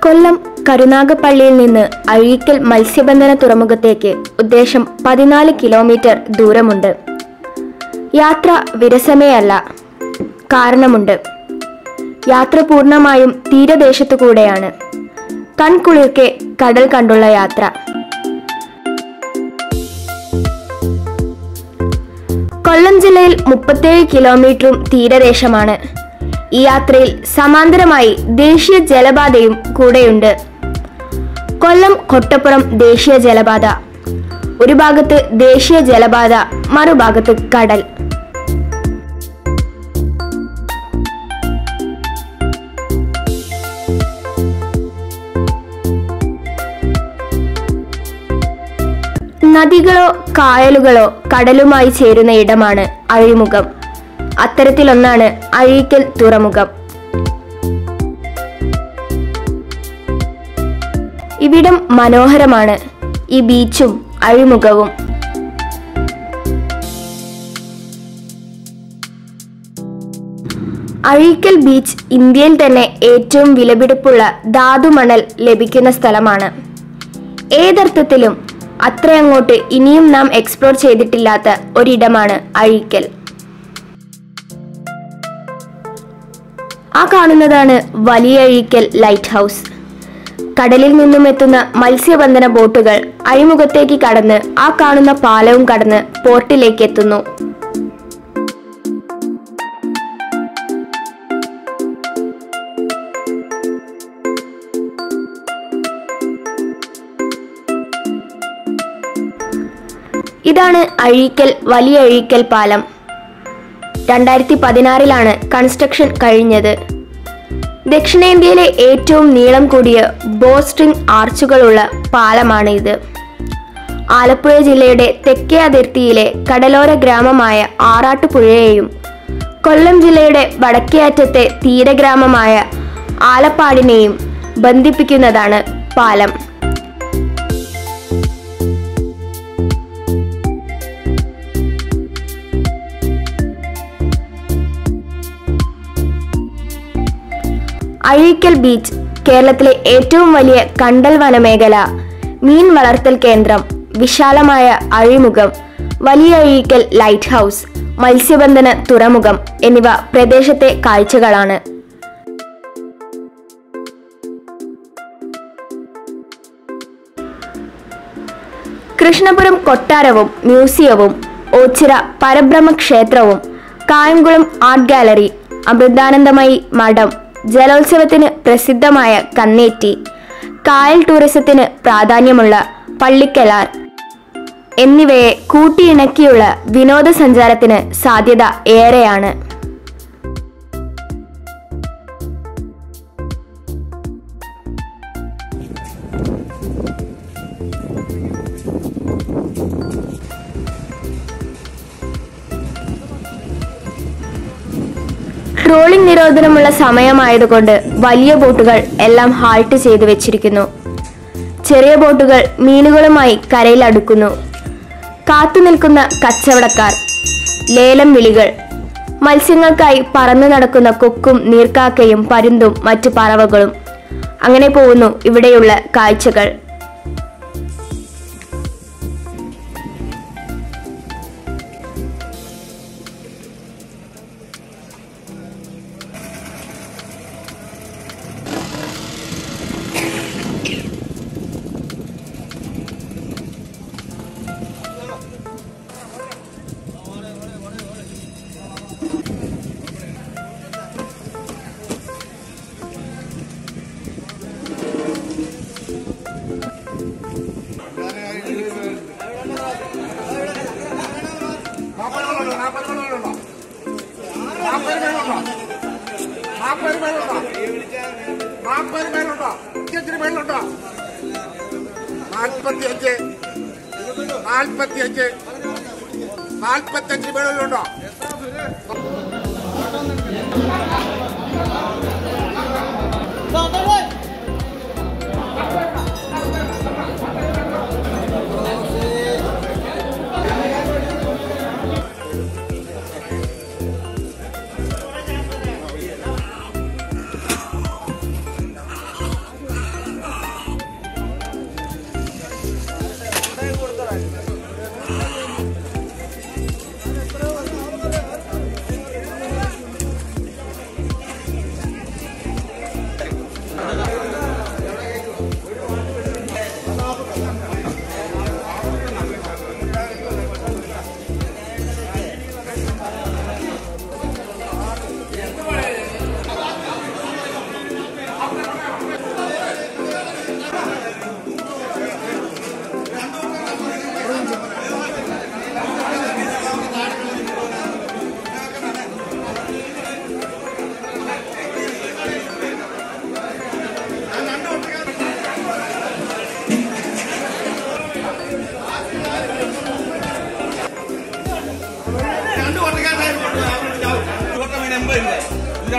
കൊല്ലം കരുനാഗപ്പള്ളിയിൽ നിന്ന് അഴീക്കൽ മത്സ്യബന്ധന തുറമുഖത്തേക്ക് ഉദ്ദേശം പതിനാല് കിലോമീറ്റർ ദൂരമുണ്ട് യാത്ര വിരസമേയല്ല കാരണമുണ്ട് യാത്ര പൂർണ്ണമായും തീരദേശത്തു കൂടെയാണ് കൺകുളിർക്കെ കടൽ കണ്ടുള്ള യാത്ര കൊല്ലം ജില്ലയിൽ മുപ്പത്തേഴ് കിലോമീറ്ററും തീരദേശമാണ് ഈ യാത്രയിൽ സമാന്തരമായി ദേശീയ ജലപാതയും കൂടെയുണ്ട് കൊല്ലം കൊട്ടപ്പുറം ദേശീയ ജലപാത ഒരു ഭാഗത്ത് ദേശീയ ജലപാത മറുഭാഗത്ത് കടൽ നദികളോ കായലുകളോ കടലുമായി ചേരുന്ന ഇടമാണ് അഴിമുഖം അത്തരത്തിലൊന്നാണ് അഴീക്കൽ തുറമുഖം ഇവിടം മനോഹരമാണ് ഈ ബീച്ചും അഴിമുഖവും അഴീക്കൽ ബീച്ച് ഇന്ത്യയിൽ തന്നെ ഏറ്റവും വിലപിടിപ്പുള്ള ധാതുമണൽ ലഭിക്കുന്ന സ്ഥലമാണ് ഏതർത്ഥത്തിലും അത്രയങ്ങോട്ട് ഇനിയും നാം എക്സ്പ്ലോർ ചെയ്തിട്ടില്ലാത്ത ഒരിടമാണ് അഴീക്കൽ ആ കാണുന്നതാണ് വലിയ അഴീക്കൽ ലൈറ്റ് ഹൗസ് കടലിൽ നിന്നും എത്തുന്ന മത്സ്യബന്ധന ബോട്ടുകൾ അഴിമുഖത്തേക്ക് കടന്ന് ആ കാണുന്ന പാലവും കടന്ന് പോർട്ടിലേക്ക് എത്തുന്നു ഇതാണ് അഴീക്കൽ വലിയ അഴീക്കൽ പാലം രണ്ടായിരത്തി പതിനാറിലാണ് കൺസ്ട്രക്ഷൻ കഴിഞ്ഞത് ദക്ഷിണേന്ത്യയിലെ ഏറ്റവും നീളം കൂടിയ ബോസ്ട്രിംഗ് ആർച്ചുകളുള്ള പാലമാണ് ഇത് ആലപ്പുഴ ജില്ലയുടെ തെക്കേ അതിർത്തിയിലെ കടലോര ഗ്രാമമായ ആറാട്ടുപുഴയെയും കൊല്ലം ജില്ലയുടെ വടക്കേ അറ്റത്തെ തീരഗ്രാമമായ ആലപ്പാടിനെയും ബന്ധിപ്പിക്കുന്നതാണ് പാലം അഴീക്കൽ ബീച്ച് കേരളത്തിലെ ഏറ്റവും വലിയ കണ്ടൽ വനമേഖല മീൻ വളർത്തൽ കേന്ദ്രം വിശാലമായ അഴിമുഖം വലിയ അഴീക്കൽ ലൈറ്റ് ഹൗസ് മത്സ്യബന്ധന തുറമുഖം എന്നിവ പ്രദേശത്തെ കാഴ്ചകളാണ് കൃഷ്ണപുരം കൊട്ടാരവും മ്യൂസിയവും ഓച്ചിറ പരബ്രഹ്മ ക്ഷേത്രവും കായംകുളം ആർട്ട് ഗാലറി അമൃതാനന്ദമയി മഠം ജലോത്സവത്തിന് പ്രസിദ്ധമായ കന്നേറ്റി കായൽ ടൂറിസത്തിന് പ്രാധാന്യമുള്ള പള്ളിക്കലാർ എന്നിവയെ കൂട്ടിയിണക്കിയുള്ള വിനോദസഞ്ചാരത്തിന് സാധ്യത ഏറെയാണ് ട്രോളിംഗ് നിരോധനമുള്ള സമയമായതുകൊണ്ട് വലിയ ബോട്ടുകൾ എല്ലാം ഹാൾട്ട് ചെയ്തു വെച്ചിരിക്കുന്നു ചെറിയ ബോട്ടുകൾ മീനുകളുമായി കരയിൽ അടുക്കുന്നു കാത്തു നിൽക്കുന്ന കച്ചവടക്കാർ ലേലം വിളികൾ മത്സ്യങ്ങൾക്കായി പറന്നു നടക്കുന്ന കൊക്കും നീർക്കാക്കയും പരുന്തും മറ്റു പറവകളും അങ്ങനെ പോകുന്നു ഇവിടെയുള്ള കാഴ്ചകൾ നാൽപ്പത് പേരുണ്ടോ നാൽപ്പത് പേരുണ്ടോ ഇച്ചിരി പേരുണ്ടോ നാൽപ്പത്തി അഞ്ച് നാൽപ്പത്തി അഞ്ച് നാൽപ്പത്തഞ്ച് പേരുണ്ടോ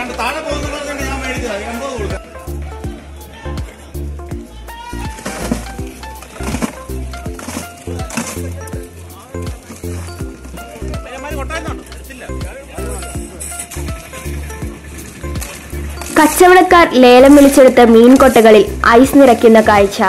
കണ്ട് താഴെ പോകുന്നവർക്ക് കണ്ട് ഞാൻ മേടിച്ചത് എൺപത് കൊടുക്കാം കച്ചവടക്കാർ ലേലം വിളിച്ചെടുത്ത മീൻകൊട്ടകളിൽ ഐസ് നിറയ്ക്കുന്ന കാഴ്ച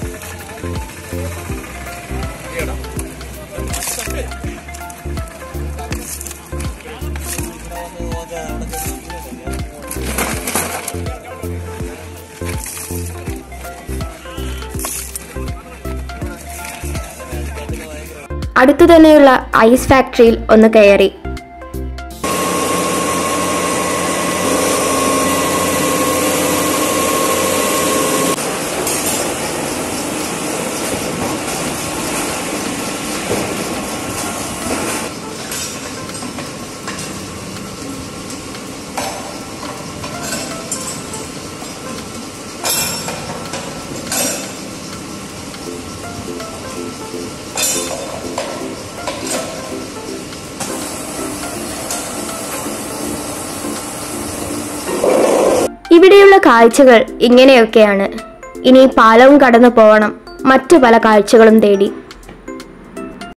അടുത്തു തന്നെയുള്ള ഐസ് ഫാക്ടറിയിൽ ഒന്ന് കയറി ഇവിടെയുള്ള കാഴ്ചകൾ ഇങ്ങനെയൊക്കെയാണ് ഇനി പാലവും കടന്നു പോവണം മറ്റു പല കാഴ്ചകളും തേടി